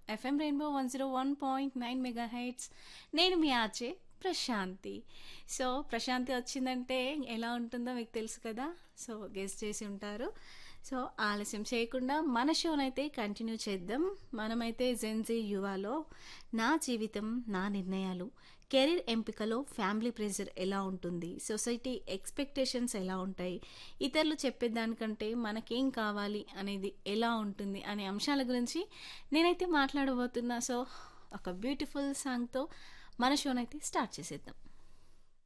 FM rainbow one zero one point nine mega heights నేను మీ ఆచే ప్రశాంతి సో ప్రశాంతి వచ్చిందంటే ఎలా ఉంటుందో మీకు తెలుసు కదా సో గెస్ట్ చేసి ఉంటారు సో ఆలస్యం చేయకుండా మన షోనైతే కంటిన్యూ చేద్దాం మనమైతే జెన్జీ యువాలో నా జీవితం నా నిర్ణయాలు కెరీర్ ఎంపికలో ఫ్యామిలీ ప్రెషర్ ఎలా ఉంటుంది సొసైటీ ఎక్స్పెక్టేషన్స్ ఎలా ఉంటాయి ఇతరులు చెప్పేదానికంటే మనకేం కావాలి అనేది ఎలా ఉంటుంది అనే అంశాల గురించి నేనైతే మాట్లాడబోతున్నా సో ఒక బ్యూటిఫుల్ సాంగ్తో మన షోనైతే స్టార్ట్ చేసేద్దాం